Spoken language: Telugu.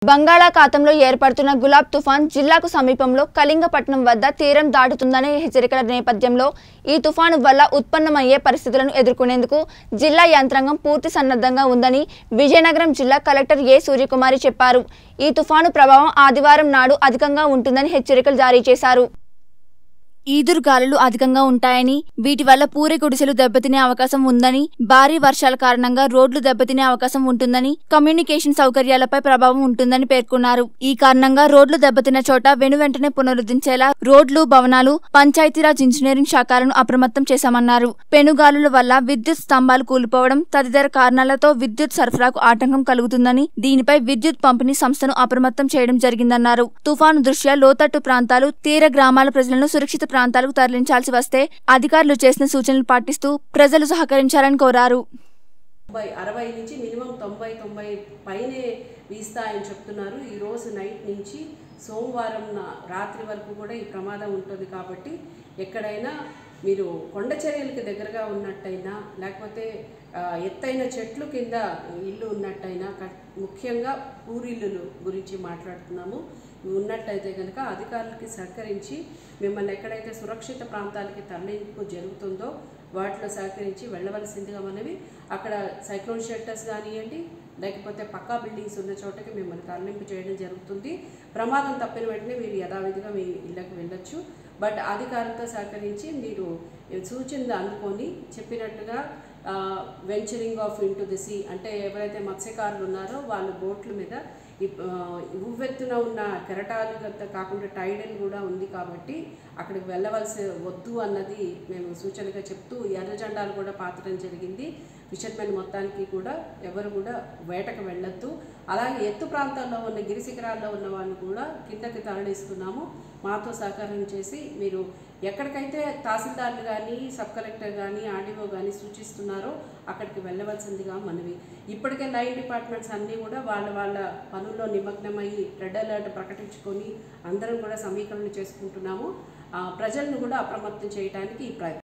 బంగాళాఖాతంలో ఏర్పడుతున్న గులాబ్ తుఫాన్ జిల్లాకు సమీపంలో కళింగపట్నం వద్ద తీరం దాటుతుందనే హెచ్చరికల నేపథ్యంలో ఈ తుఫాను వల్ల ఉత్పన్నమయ్యే పరిస్థితులను ఎదుర్కొనేందుకు జిల్లా యంత్రాంగం పూర్తి సన్నద్ధంగా ఉందని విజయనగరం జిల్లా కలెక్టర్ ఏ సూర్యకుమారి చెప్పారు ఈ తుఫాను ప్రభావం ఆదివారం నాడు అధికంగా ఉంటుందని హెచ్చరికలు జారీ చేశారు ఈదురు గాలులు అధికంగా ఉంటాయని వీటి వల్ల పూరి గుడిసెలు దెబ్బతినే అవకాశం ఉందని భారీ వర్షాల కారణంగా రోడ్లు దెబ్బతినే అవకాశం ఉంటుందని కమ్యూనికేషన్ సౌకర్యాలపై ప్రభావం ఉంటుందని పేర్కొన్నారు ఈ కారణంగా రోడ్లు దెబ్బతిన్న చోట వెను వెంటనే పునరుద్ధరించేలా రోడ్లు భవనాలు పంచాయతీరాజ్ ఇంజనీరింగ్ శాఖలను అప్రమత్తం చేశామన్నారు పెనుగాలుల వల్ల విద్యుత్ స్తంభాలు కూలిపోవడం తదితర కారణాలతో విద్యుత్ సరఫరాకు ఆటంకం కలుగుతుందని దీనిపై విద్యుత్ పంపిణీ సంస్థను అప్రమత్తం చేయడం జరిగిందన్నారు తుఫాను దృష్ట్యా లోతట్టు ప్రాంతాలు తీర గ్రామాల ప్రజలను సురక్షిత ప్రాంతాలకు తరలించాల్సి వస్తే అధికారులు చేసిన సూచనలు పాటిస్తూ ప్రజలు సహకరించాలని కోరారు తొంభై అరవై నుంచి మినిమం తొంభై తొంభై పైనే వీస్తాయని చెప్తున్నారు ఈ రోజు నైట్ నుంచి సోమవారం నా- రాత్రి వరకు కూడా ఈ ప్రమాదం ఉంటుంది కాబట్టి ఎక్కడైనా మీరు కొండ చర్యలకి దగ్గరగా ఉన్నట్టయినా లేకపోతే ఆ, ఎత్తైన చెట్లు కింద ఇల్లు ఉన్నట్టయినా క- ముఖ్యంగా పూరిల్లులు గురించి మాట్లాడుతున్నాము ఉన్నట్టయితే కనుక అధికారులకి సహకరించి మిమ్మల్ని ఎక్కడైతే సురక్షిత ప్రాంతాలకి తరలింపు జరుగుతుందో వాటిలో సహకరించి వెళ్ళవలసిందిగా మనవి అక్కడ సైక్లోన్ షెల్టర్స్ కానివ్వండి లేకపోతే పక్కా బిల్డింగ్స్ ఉన్న చోటకి మిమ్మల్ని తరలింపు చేయడం జరుగుతుంది ప్రమాదం తప్పిన వెంటనే మీరు యథావిధిగా మీ ఇళ్ళకి వెళ్ళొచ్చు బట్ అధికారులతో సహకరించి మీరు సూచనలు అందుకొని చెప్పినట్టుగా venturing off into the sea అంటే ఎవరైతే మత్స్యకారులు ఉన్నారో వాళ్ళు బోట్ల మీద ఈ, ఆ, ఉవ్వెత్తున ఉన్న కెరటాలు గత కాకుండా టైడల్ కూడా ఉంది కాబట్టి అక్కడికి వెళ్ళవలసి వద్దు అన్నది మేము సూచనగా చెప్తూ ఎర్ర జెండాలు కూడా పాతడం జరిగింది ఫిషర్మెన్ మొత్తానికి కూడా ఎవరు కూడా వేటకు వెళ్ళొద్దు అలాగే ఎత్తు ప్రాంతాల్లో ఉన్న గిరి శిఖరాల్లో ఉన్న వాళ్ళు కూడా కిందకి తరలిస్తున్నాము మాతో సహకారం చేసి మీరు ఎక్కడికైతే తహసీల్దార్లు కానీ సబ్ కలెక్టర్ కానీ ఆర్డీఓ కానీ సూచిస్తున్నారో అక్కడికి వెళ్ళవలసిందిగా మనవి ఇప్పటికే లైన్ డిపార్ట్మెంట్స్ అన్నీ కూడా వాళ్ళ వాళ్ళ పనుల్లో నిమగ్నమయ్యి రెడ్ అలర్ట్ ప్రకటించుకొని అందరం కూడా సమీకరణ చేసుకుంటున్నాము ఆ, ప్రజలను కూడా అప్రమత్తం చేయడానికి ఈ ప్ర